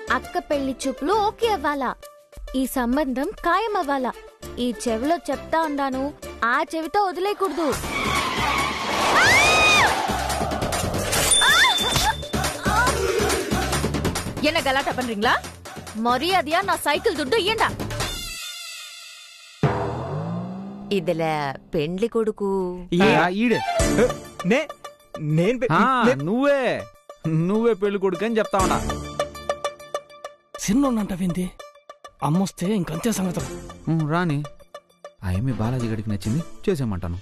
అక్క పెళ్లి చూపులు ఓకే అవ్వాలా ఈ సంబంధం ఖాయం అవ్వాలా ఈ చెవిలో చెప్తా ఉండాను ఆ చెవితో వదిలేయకూడదు என்ன கலாட்டா பண்றீங்களா மரியாதையா நான் சைக்கிள் துட்டு இயண்டா இதுல పెండ్లి కొడుకు ఈ- ఈడే నే నేను పె- ఆ, నే- నువ్వే నువ్వే పెళ్లి కొడుకు అని చెప్తా ఉండా చిన్నోన్నంటవింది అమ్మొస్తే ఇంకంతే సంగతులు ఉమ్, రాని ఆ ఏమి బాలాజీ గడికి నచ్చింది చేసేయమంటాను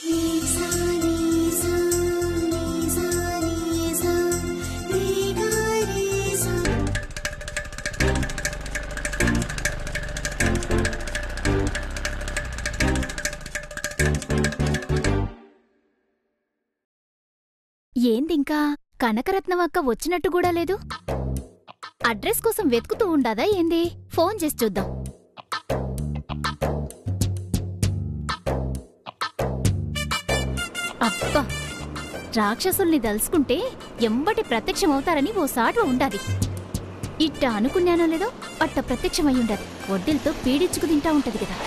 ఏందింకా కనకరత్నం అక్క వచ్చినట్టు కూడా లేదు అడ్రస్ కోసం వెతుకుతూ ఉండాదా ఏంది ఫోన్ చేసి చూద్దాం అబ్బా రాక్షసుల్ని దలుచుకుంటే ఎంబటి ప్రత్యక్షమవుతారని ఓ సాటువ ఉండాది ఇట్ట అనుకున్నానో లేదో అట్ట ప్రత్యక్షమై ఉండదు వడ్డీలతో పీడించుకు తింటా ఉంటది కదా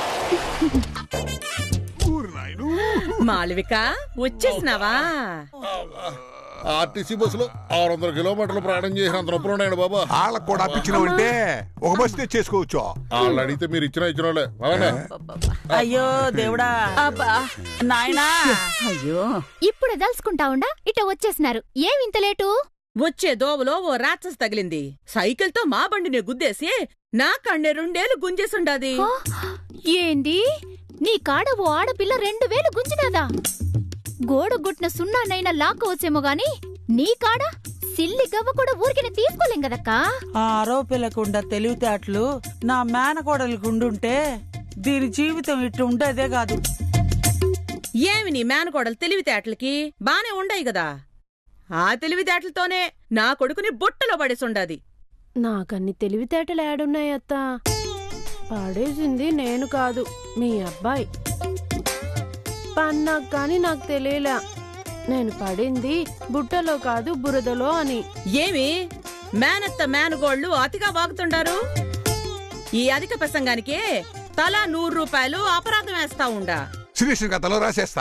మాళవిక వచ్చేసినావా ఆర్టీసీ బస్సులో ఆరు వందల కిలోమీటర్లు ప్రయాణం చేసినంత నొప్పులు ఉన్నాయండి బాబా వాళ్ళకు కూడా అప్పించినావంటే ఒక బస్సు తెచ్చేసుకోవచ్చు వాళ్ళు అడిగితే మీరు ఇచ్చిన ఇచ్చిన వాళ్ళే అలానే అయ్యో దేవుడా అబ్బా నాయనా అయ్యో ఇప్పుడు దలుచుకుంటా ఉండా ఇట్ట వచ్చేసినారు ఏం ఇంత లేటు వచ్చే దోవలో ఓ రాక్షస్ తగిలింది సైకిల్ తో మా బండిని గుద్దేసి నా కಣ್ಣె రెండేళ్లు గుంజేసుండాది ఆ, ఏంది నీ కాడ ఓ ఆడపిల్ల రెండు వేలు గుంజినాదా గోడ గుట్టిన సున్నానైనా లాక్కోవచ్చేమో గాని నీ కాడ సిల్లి గవ్వ కూడా ఊరికిన తీసుకోలేం కదక్కా ఆ అరవ పిల్లకుండా తెలివితేటలు నా మేనకోడలికి ఉండుంటే దీని జీవితం ఇట్టు ఉండేదే కాదు ఏమి నీ మేనకోడలు తెలివితేటలకి బానే ఉండయి గదా ఆ తెలివితేటలతోనే నా కొడుకుని బుట్టలో పడేసుండాది నాకన్ని తెలివితేటలు ఏడున్నాయత్తా పడేసింది నేను కాదు మీ అబ్బాయి పన్నాకు కానీ నాకు తెలియలా నేను పడింది బుట్టలో కాదు బురదలో అని ఏమి మేనత్త మేనగోళ్లు అతిగా వాగుతుండారు ఈ అధిక ప్రసంగానికి తలా నూరు రూపాయలు అపరాధం వేస్తా ఉండా శ్రీకృష్ణ కథలో రాసేస్తా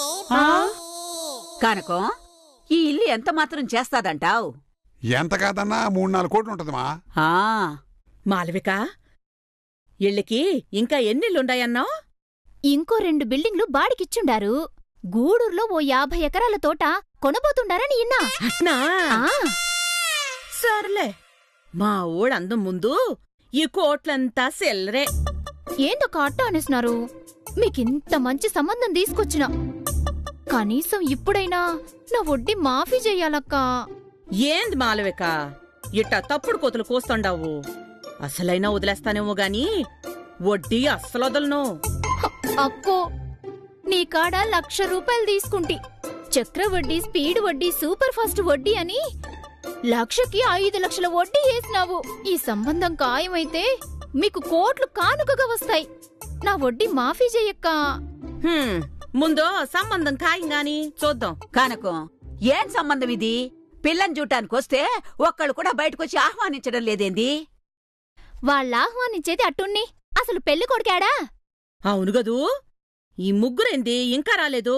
కనకం ఈ ఇల్లు ఎంత మాత్రం చేస్తాదంటావు ఎంత కాదన్నా మూడు నాలుగు కోట్లు ఉంటదమ్మా ఆ మాలవిక ఇళ్ళకి ఇంకా ఎన్నిళ్ళుండాయన్నావు ఇంకో రెండు బిల్డింగ్లు బాడికిచ్చుండారు గూడూరులో ఓ యాభై ఎకరాల తోట కొనబోతుండారని ఇన్నా అట్నా ఆ, సర్లే మా ఊడందం ముందు ఈ కోట్లంతా సెల్లరే ఏందో కాట్ట అనేసినారు మీకింత మంచి సంబంధం తీసుకొచ్చినా కనీసం ఇప్పుడైనా నా వడ్డీ మాఫీ చెయ్యాలక్కా ఏంది మాలవిక ఇట్ట తప్పుడు కోతులు కోస్తుండావు అసలైనా వదిలేస్తానేమో గాని వడ్డీ అస్సలొదలను అక్కో నీ కాడ లక్ష రూపాయలు తీసుకుంటి చక్ర వడ్డీ స్పీడ్ వడ్డీ సూపర్ ఫాస్ట్ వడ్డీ అని లక్షకి ఐదు లక్షల వడ్డీ వేసినావు ఈ సంబంధం ఖాయమైతే మీకు కోట్లు కానుకగా వస్తాయి నా వడ్డీ మాఫీ చెయ్యక్కా హ్మ్, ముందు సంబంధం ఖాయం గాని చూద్దాం కనకం ఏం సంబంధం ఇది పిల్లని చూడటానికి వస్తే ఒక్కళ్ళు కూడా బయటకొచ్చి ఆహ్వానించడం లేదేంది వాళ్ళ ఆహ్వానించేది అట్టుణ్ణి అసలు పెళ్లి కొడుకాడా అవును గదూ ఈ ముగ్గురేంది ఇంకా రాలేదు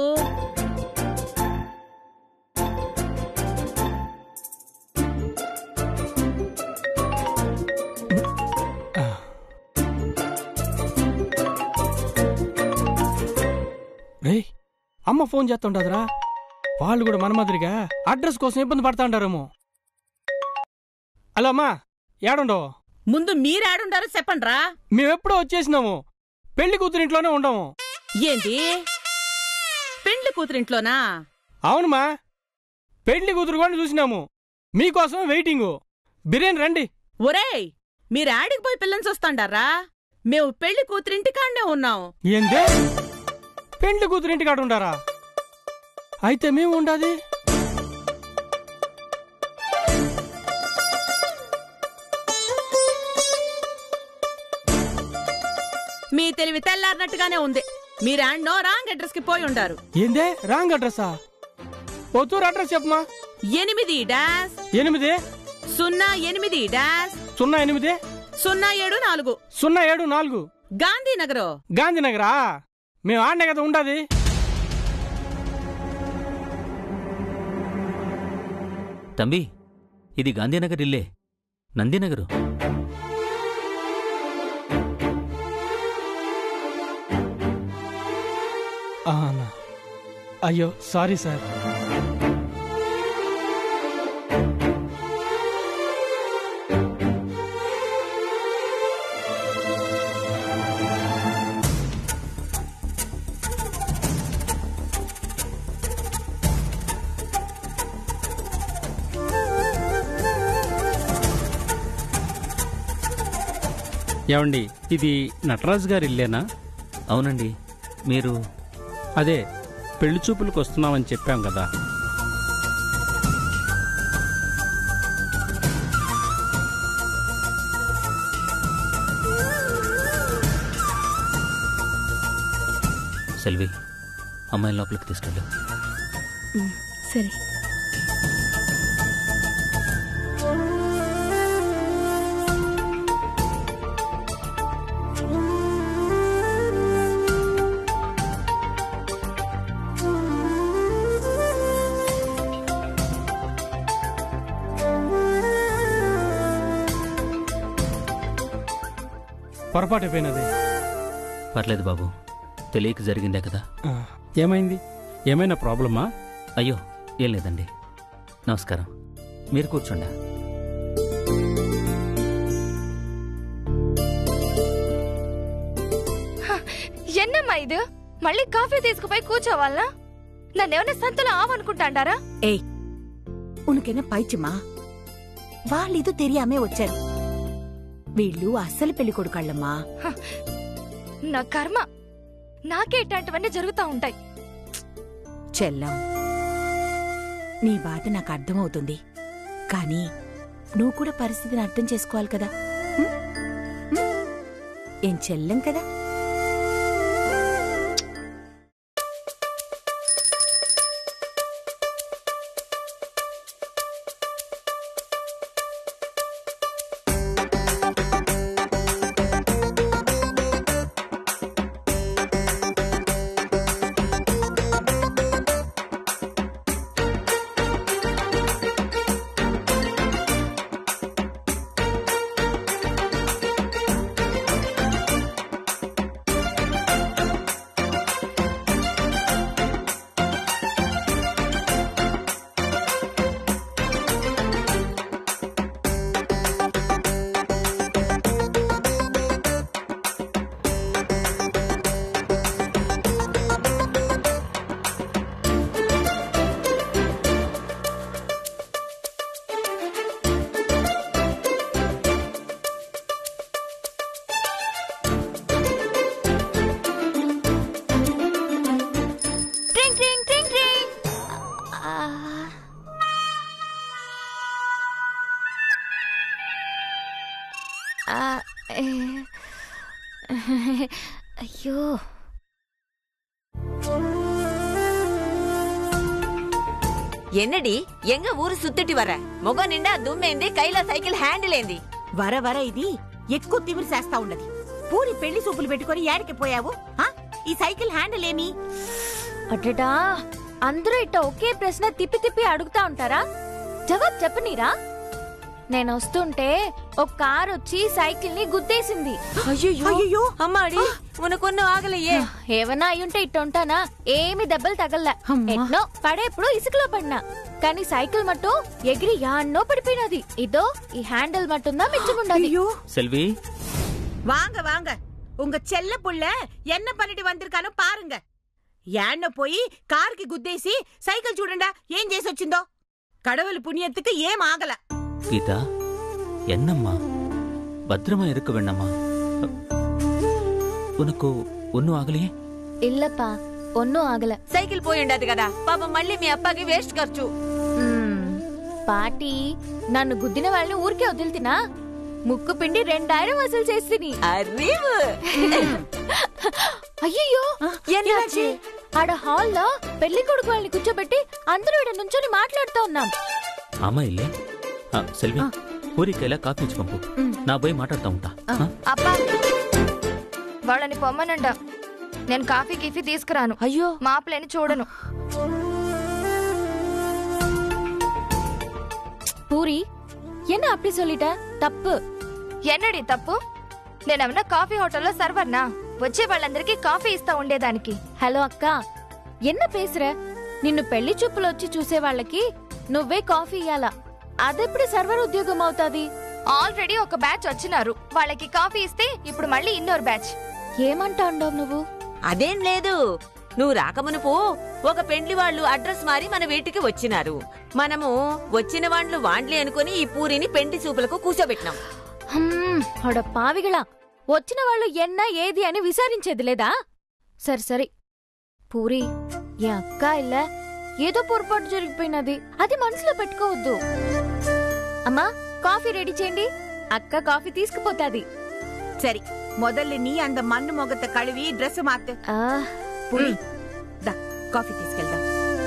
రేయ్ అమ్మ ఫోన్ చేస్తుండదురా వాళ్ళు కూడా మన మాదిరిగా అడ్రస్ కోసం ఇబ్బంది పడతా ఉంటారేమో హలో అమ్మా ఏడుండవు ముందు మీరేడుండారో చెప్పండ్రా మేమెప్పుడో వచ్చేసినాము పెళ్లి కూతురింట్లోనే ఉండము ఏంటి పెండ్లి కూతురింట్లోనా అవునమ్మా పెళ్లి కూతురు కూడా చూసినాము మీకోసం వెయిటింగు బిర్యానీ రండి ఒరేయ్ మీరాడికి పోయి పిల్లని చూస్తాండారా మేము పెళ్లి కూతురింటికాడనే ఉన్నాం ఏందే పెండ్లి కూతురింటి కాడ ఉండారా అయితే మేము ఉండాది మీ తెలివి తెల్లారినట్టుగానే ఉంది మీరాండో రాంగ్ అడ్రస్ కి పోయి ఉండారు ఏందే రాంగ్ అడ్రస్సా పొత్తూరు అడ్రస్ చెప్పమా ఎనిమిది డాష్ ఎనిమిది సున్నా ఎనిమిది డాష్ సున్నా ఎనిమిది సున్నా ఏడు నాలుగు సున్నా ఏడు నాలుగు గాంధీనగర్ గాంధీనగరా మేము ఆడనే కదా ఉండదు తమ్మి ఇది గాంధీనగర్ ఇల్లే నందినగరు అయ్యో సారీ సార్ ఏమండి ఇది నటరాజు గారి ఇల్లేనా అవునండి మీరు అదే పెళ్లి చూపులకు వస్తున్నామని చెప్పాం కదా సెల్వి అమ్మాయిని లోపలికి తీసుకెళ్ళు సరే పొరపాటు అయిపోయినది పర్లేదు బాబు తెలియక జరిగిందే కదా ఆ, ఏమైంది ఏమైనా ప్రాబ్లమా అయ్యో ఏం లేదండి నమస్కారం మీరు కూర్చోండి ఎన్నమ్మా ఇది మళ్ళీ కాఫీ తీసుకుపోయి కూర్చోవాలనా నన్నేమన్నా సంతలో ఆవనుకుంటాండారా ஏய் உனக்கு என்ன பைச்சுமா వాళ్ళు ఇది தெரியாமே వచ్చారు వీళ్ళు అస్సలు పెళ్లి కొడుకాళ్ళమ్మా నా కర్మ నాకే ఇట్లాంటివన్నీ జరుగుతా ఉంటాయి చెల్లం నీ బాధ నాకు అర్థమవుతుంది కానీ నువ్వు కూడా పరిస్థితిని అర్థం చేసుకోవాలి కదా ఉం? ఉం? ఏం చెల్లం కదా ట్రింగ్ ట్రింగ్ ట్రింగ్ ట్రింగ్ అయ్యో என்னடி எங்க ஊரு சுத்திட்டு வர முகம் நின்றா தும்மேந்தி கையில సైకిల్ హ్యాండిల్ ఏంది వర వర ఇది ఎక్కువ తిమిరి చేస్తా ఉన్నది పూరి పెళ్లి సూపులు పెట్టుకొని ఏడికి పోయావు ఆ? ఈ సైకిల్ హ్యాండిల్ ఏమి అటటా అందరూ ఇట్ట ఒకే ప్రశ్న తిప్పి తిప్పి అడుగుతా ఉంటారా జవాబు చెప్పనీరా నేను వస్తుంటే ఒక కార్ వచ్చి సైకిల్ ని గుద్దేసింది అయ్యో అమ్మాడి ఉనకొన్ను ఆగలయ్యే ఏమన్నా అయ్యుంటే ఇట్ట ఉంటానా ఏమి దెబ్బలు తగల్లా ఎట్నో పడేప్పుడు ఇసుకలో పడినా కానీ సైకిల్ మట్టు ఎగిరి యాన్నో పడిపోయినది ఇదో ఈ హ్యాండిల్ మట్టుందా మిచ్చముండది అయ్యో செல்வி வாங்க வாங்க உங்க செல்ல புள்ள என்ன பண்ணிட்டு வந்திருக்கானோ பாருங்க యాడ్న పోయి కారుకి గుద్దేసి సైకిల్ చూడండా ఏం చేసి వచ్చిందో కడవలి పుణ్యత్తుకి ఏం ఆగల கீதா என்னம்மா பத்திரமா இருக்க வேண்டாமா உனக்கு ஒன்னும் ஆகலையே ఇల్లప్పా ఒన్నూ ఆగల సైకిల్ పోయి ఉండదు కదా పాపం మళ్ళీ మీ అప్పకి వేస్ట్ ఖర్చు మ్మ్. పాటి నన్ను గుద్దిన వాళ్ళని ఊరికే వదిలితినా ముక్కు పిండి రెండాయిరం వసూలు చేస్తిని అరీవ్ అయ్యయ్యో ఎన్నాచి ఆడ హాల్లో పెళ్లి కొడుకు వాళ్ళని కూర్చోబెట్టి అందరూ ఈడ నుంచొని మాట్లాడుతూ ఉన్నాం ஆமா இல்ல ఆ, సెల్వి ఊరికి వెళ్ళా కాఫీ ఇచ్చి పంపు నా పోయి మాట్లాడుతూ ఉంటా ఆ? అబ్బా వాళ్ళని పొమ్మనంట నేను కాఫీ గిఫీ తీసుకురాను అయ్యో మాపలేని చూడను பூரி என்ன அப்படி சொல்லிட்ட தப்பு ఎన్నడి తప్పు నేనేమన్నా కాఫీ హోటల్లో సర్వర్నా వచ్చే వాళ్ళందరికీ కాఫీ ఇస్తా ఉండేదానికి హలో అక్క ఎన్న పేసుర నిన్ను పెళ్లి చూపులు వచ్చి చూసే వాళ్ళకి నువ్వే కాఫీ ఇయ్యాలా అదెప్పుడు సర్వర్ ఉద్యోగం అవుతాది ఆల్రెడీ ఒక బ్యాచ్ వచ్చినారు వాళ్ళకి కాఫీ ఇస్తే ఇప్పుడు మళ్ళీ ఇన్నోర్ బ్యాచ్ ఏమంటా ఉండవు నువ్వు అదేం లేదు నువ్వు రాకమునుపు ఒక పెండ్లి వాళ్ళు అడ్రస్ మారి మన వీటికి వచ్చినారు మనము వచ్చిన వాళ్ళు వాండ్లే అనుకుని ఈ పూరిని పెండి చూపులకు కూర్చోబెట్టినాం హమ్, అడ పావిగళ వచ్చిన వాళ్ళు ఎన్న ఏది అని విచారించేది లేదా సరి సరి పూరి ఏ అక్క ఇల్ల ఏదో పొరపాటు జరిగిపోయినది అది మనసులో పెట్టుకోవద్దు అమ్మా కాఫీ రెడీ చేయండి అక్క కాఫీ తీసుకుపోతాది சரி முதல்ல நீ அந்த மண்ணு முகத்தை கழுவி Dress மாத்து ఆ, புடி దా కాఫీ తీసుకెళ్దాం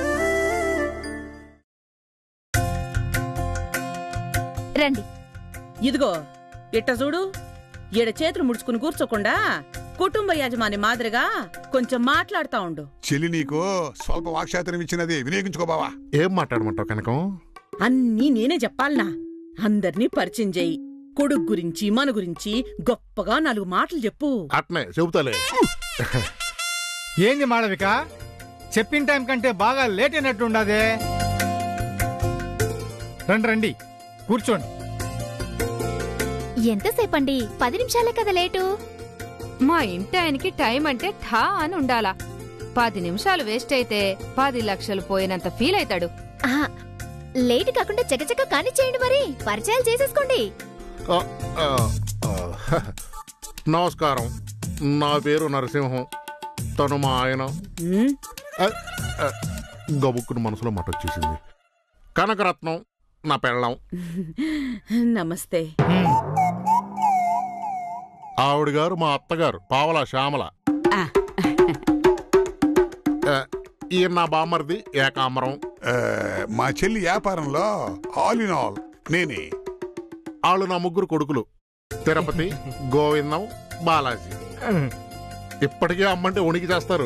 రండి ఇదిగో ఇట్ట చూడు ఈడ చేతులు ముడుచుకుని కూర్చోకుండా కుటుంబ యజమాని మాదిరిగా కొంచెం మాట్లాడుతా ఉండు చెల్లి నీకు స్వల్ప వాక్శాతనం ఇచ్చినది వినియోగించుకో బావా ఏం మాట్లాడమంటావు కనకం అన్నీ నేనే చెప్పాలనా అందర్నీ పరిచయం చేయి కొడుకు గురించి మన గురించి గొప్పగా నాలుగు మాటలు చెప్పు అట్నే చెబుతాలే ఏంది మాళవిక చెప్పిన టైం కంటే బాగా లేట్ అయినట్టుండదే రండి రండి కూర్చోండి ఎంతసేపండి పది నిమిషాలే కదా లేటు మా ఇంటి ఆయనకి టైం అంటే ఠా అని ఉండాలా పది నిమిషాలు వేస్ట్ అయితే పది లక్షలు పోయినంత ఫీల్ అవుతాడు ఆ, లేట్ కాకుండా చకచక కాని చేయండి మరి పరిచయాలు చేసేసుకోండి ఆ, ఆ, ఆ, నమస్కారం నా పేరు నరసింహం తను మా ఆయన ఆ, ఆ, గబుక్కుని మనసులో మాట వచ్చేసింది కనకరత్నం నా పెళ్ళం నమస్తే ఆవిడ గారు మా అత్తగారు పావల శ్యామల ఆ, ఈయన నా బామ్మర్ది ఏకాంబరం మా చెల్లి వ్యాపారంలో ఆల్ ఇన్ ఆల్ నేనే వాళ్ళు నా ముగ్గురు కొడుకులు తిరుపతి గోవిందం బాలాజీ ఇప్పటికే అమ్మంటే ఉనికి చేస్తారు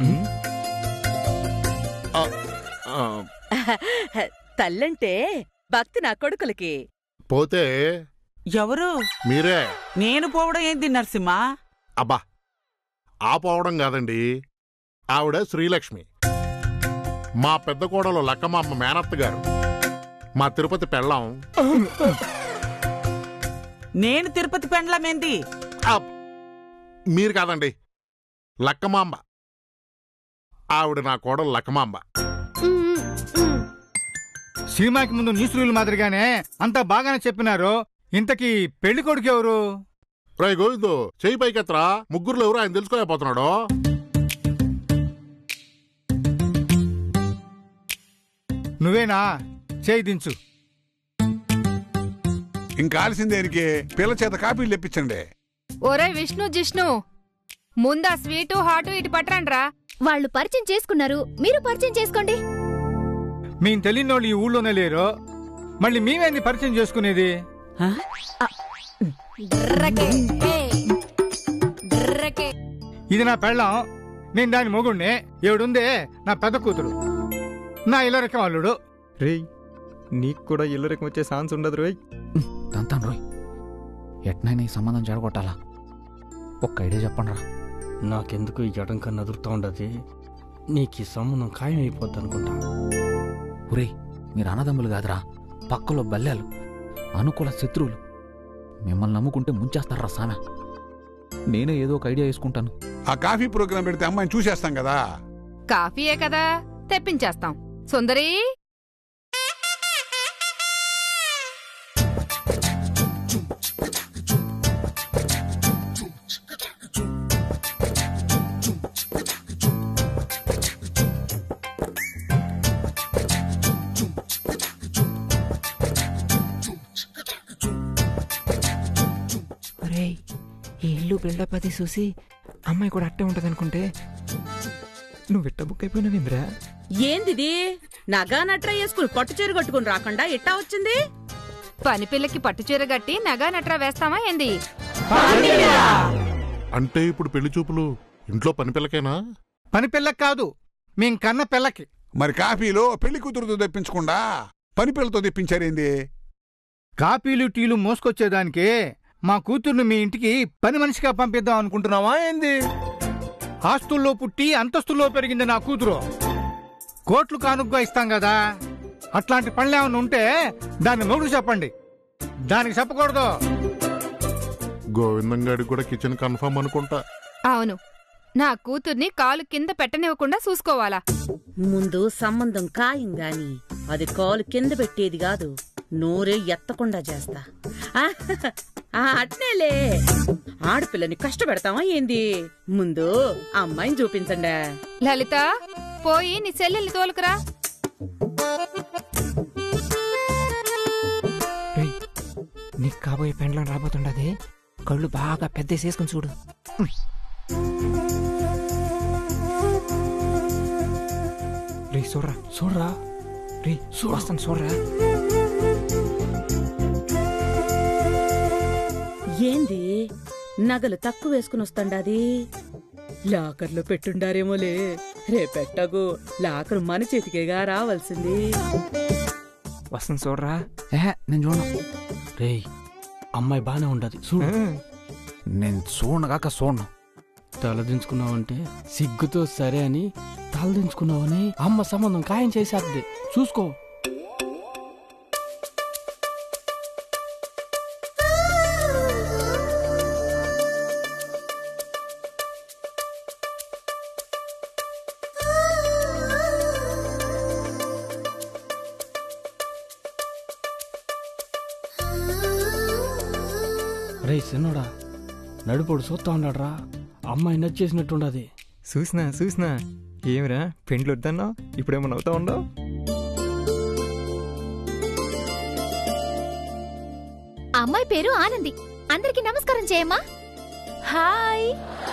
ఆ, ఆ, తల్లంటే భక్తి నా కొడుకులకి పోతే ఎవరు మీరే నేను పోవడం ఏంది నరసింహ అబ్బా ఆ పోవడం కాదండి ఆవిడ శ్రీలక్ష్మి మా పెద్ద కోడలు లక్కమామ్మ మేనత్త గారు మా తిరుపతి పెళ్ళాం నేను తిరుపతి పెండ్లమేంది మీరు కాదండి లక్కమాంబ ఆవిడ నా కోడలు లక్కమాంబ సినిమాకి ముందు న్యూస్ మాదిరిగానే అంతా బాగానే చెప్పినారు ఇంతకీ పెళ్లి కొడుకు ఎవరు రై గోవిందు చెయ్యి పైకెత్తరా ముగ్గురులో ఎవరు ఆయన తెలుసుకోలేకపోతున్నాడు నువ్వేనా చేయి దించు ఇంకా ఆలసిందేనికి పిల్ల చేత కాపీలు తెప్పించండి ఒరే విష్ణు జిష్ణు ముందా స్వీటు హాటు ఇటు పట్టరండ్రా వాళ్ళు పరిచయం చేసుకున్నారు మీరు పరిచయం చేసుకోండి మేము తెలియనోళ్ళు ఈ ఊళ్ళోనే లేరు మళ్ళీ మేమేంది పరిచయం చేసుకునేది ఇది నా పెళ్ళం నేను దాని మొగుణ్ణి ఏడుందే నా పెద్ద కూతురు నా ఇల్లరికం అల్లుడు రేయ్ నీకు కూడా ఇల్లు రకం వచ్చే ఛాన్స్ ఉండదు రోయ్ తంతాను రోయ్ ఎట్నైనా ఈ సంబంధం చెడగొట్టాలా ఒక్క ఐడియా చెప్పండి రా నాకెందుకు ఈ జటంకన్నా నదురుతా ఉండదు నీకు ఈ సంబంధం ఖాయమైపోద్ది అనుకుంటా ఒరే మీరు అన్నదమ్ములు కాదురా పక్కలో బల్లెలు అనుకూల శత్రువులు మిమ్మల్ని నమ్ముకుంటే ముంచేస్తారా సామె నేనే ఏదో ఒక ఐడియా వేసుకుంటాను ఆ కాఫీ ప్రోగ్రాం పెడితే అమ్మాయిని చూసేస్తాం కదా కాఫీయే కదా తెప్పించేస్తాం సుందరి ఒరేయ్ ఈ ఇల్లు బిల్డప్ అది చూసి అమ్మాయి కూడా అట్టే ఉంటది అనుకుంటే నువ్వు ఇట్ట బుక్ అయిపోయినావేంద్రా ఏందిది నగా నట్ర వేసుకుని పట్టు చీర కట్టుకుని రాకుండా ఎట్టా వచ్చింది పని పిల్లకి పట్టుచీర గట్టి నగా నట్రా వేస్తామా ఏంది అంటే ఇప్పుడు పెళ్లి చూపులు ఇంట్లో పని పిల్లకేనా పని పిల్లకి కాదు మేం కన్న పిల్లకి మరి కాఫీలో పెళ్లి కూతురుతో తెప్పించకుండా పని పిల్లతో తెప్పించారేంది కాపీలు టీలు మోసుకొచ్చేదానికి మా కూతుర్ని మీ ఇంటికి పని మనిషిగా పంపిద్దాం అనుకుంటున్నావా ఏంది ఆస్తుల్లో పుట్టి అంతస్తుల్లో పెరిగింది నా కూతురు కోట్లు కానుకగా ఇస్తాం కదా అట్లాంటి పనులు ఏమైనా ఉంటే దాన్ని మొగుడు చెప్పండి దానికి చెప్పకూడదు గోవిందం గారికి కూడా కిచెన్ కన్ఫర్మ్ అనుకుంటా అవును నా కూతుర్ని కాలు కింద పెట్టనివ్వకుండా చూసుకోవాలా ముందు సంబంధం ఖాయం గాని అది కాలు కింద పెట్టేది కాదు నోరే ఎత్తకుండా చేస్తా ఆ, ఆ, అట్నేలే ఆడపిల్లని కష్టపెడతామా ఏంది ముందు ఆ అమ్మాయిని చూపించండి లలిత పోయి నీ చెల్లెల్ని తోలుకురా రేయ్ నీకు కాబోయే పెండ్లం రాబోతుండది కళ్ళు బాగా పెద్దేసేసుకుని చూడు రే చూడరా చూడరా రే వస్తాను చూడరా ఏంది నగలు తక్కువ వేసుకుని వస్తాండాది లాకర్లో పెట్టుండారేమోలే రేపెట్టగు లాకర్ మన చేతికేగా రావాల్సింది వస్తాను చూడరా ఏహే నేను చూడను రేయ్ అమ్మాయి బానే ఉండదు చూడు నేను చూడగాక చూడను తలదించుకున్నావంటే సిగ్గుతో సరే అని తలదించుకున్నావని అమ్మ సంబంధం ఖాయం చేసేద్ది చూసుకో రే చిన్నోడా నడుపుడు చూస్తా ఉన్నాడ్రా అమ్మాయి నచ్చేసినట్టుండది చూసినా చూసినా ఏమిరా పెండ్లు వద్దన్నా ఇప్పుడేమో నవ్వుతా ఉండవు అమ్మాయి పేరు ఆనంది అందరికి నమస్కారం చేయమ్మా హాయ్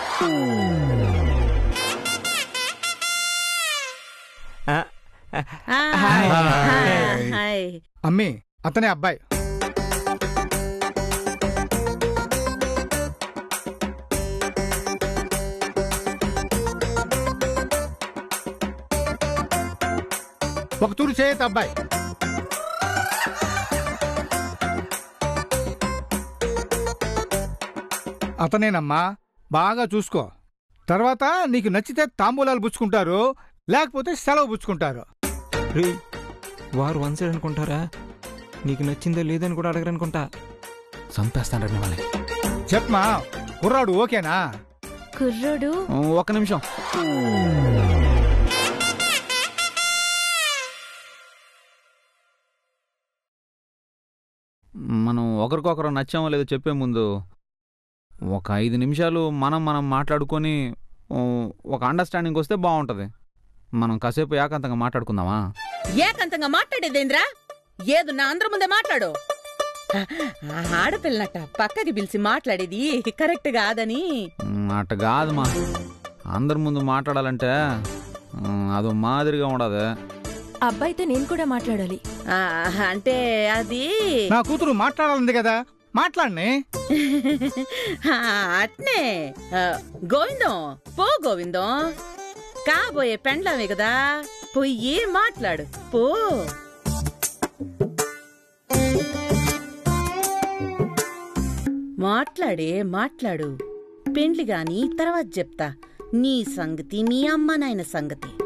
హాయ్ అమ్మి అతనే అబ్బాయి ఒక తూరు చేయత అబ్బాయి అతనేనమ్మా బాగా చూసుకో తర్వాత నీకు నచ్చితే తాంబూలాలు పుచ్చుకుంటారు లేకపోతే సెలవు పుచ్చుకుంటారు రే వారు వన్ సైడ్ అనుకుంటారా నీకు నచ్చిందో లేదని కూడా అడగరనుకుంటా చంపేస్తాను మిమ్మల్ని చెప్పమా కుర్రాడు ఓకేనా కుర్రోడు ఒక్క నిమిషం మనం ఒకరికొకరు నచ్చామో లేదో చెప్పే ముందు ఒక ఐదు నిమిషాలు మనం మనం మాట్లాడుకొని ఓ, ఒక అండర్స్టాండింగ్ వస్తే బాగుంటుంది మనం కాసేపు ఏకాంతంగా మాట్లాడుకుందామా ఏకంతంగా మాట్లాడేదేంద్రా ఏదు నా అందరి ముందే మాట్లాడు ఆ ఆడపిల్లనట పక్కకి పిలిచి మాట్లాడేది కరెక్ట్ కాదని మ్, అట్ట కాదు మా అందరి ముందు మాట్లాడాలంటే మ్, అదో మాదిరిగా ఉండదు అబ్బాయితో నేను కూడా మాట్లాడాలి ఆ, అంటే అది నా కూతురు మాట్లాడాలంది కదా మాట్లాడని ఆ, అట్నే ఆ, గోవిందం పో గోవిందం కాబోయే పెండ్లామే కదా పొయ్యి మాట్లాడు పో మాట్లాడే మాట్లాడు పెండ్లి గాని తర్వాత చెప్తా నీ సంగతి నీ అమ్మ నాయన సంగతి